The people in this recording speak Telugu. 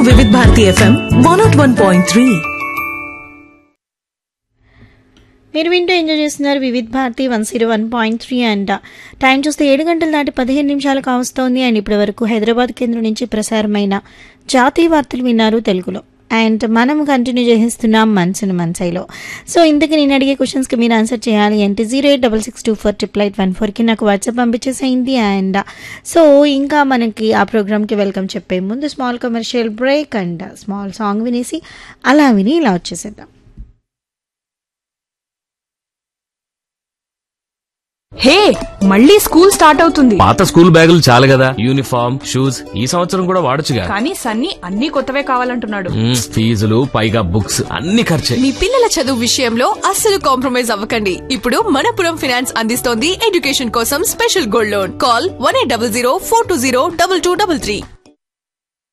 వివిధ Bharati FM one nought one point three మీరు వింటూ ఎంజాయ్ చేస్తున్నారు Vividh Bharati one zero one point three and time చూస్తే ఏడు గంటల దాటి పదిహేను నిమిషాలు కావస్తోంది అండ్ ఇప్పటి వరకు హైదరాబాద్ కేంద్రం నుంచి ప్రసారమైన జాతీయ వార్తలు విన్నారు తెలుగులో అండ్ మనం కంటిన్యూ చేస్తున్నాం మనసును మనసైలో సో ఇంతకు నేను అడిగే క్వశ్చన్స్కి మీరు ఆన్సర్ చేయాలి అంటే zero eight double six two four triple eight one ఫోర్కి నాకు వాట్సాప్ పంపించేసేయండి అండ్ సో ఇంకా మనకి ఆ ప్రోగ్రామ్కి వెల్కమ్ చెప్పే ముందు small commercial break and small song వినేసి అలా విని ఇలా వచ్చేసేద్దాం హే మళ్ళీ స్కూల్ స్టార్ట్ అవుతుంది పాత స్కూల్ బ్యాగులు చాలు కదా యూనిఫామ్ షూస్ ఈ సంవత్సరం కూడా వాడొచ్చుగా కానీ సన్నీ అన్ని కొత్తవే కావాలంటున్నాడు మ్మ్, ఫీజులు పైగా బుక్స్ అన్ని ఖర్చే మీ పిల్లల చదువు విషయంలో అస్సలు కాంప్రమైజ్ అవ్వకండి ఇప్పుడు మనపురం ఫినాన్స్ అందిస్తోంది ఎడ్యుకేషన్ కోసం special gold loan call one eight double zero four two zero double two double three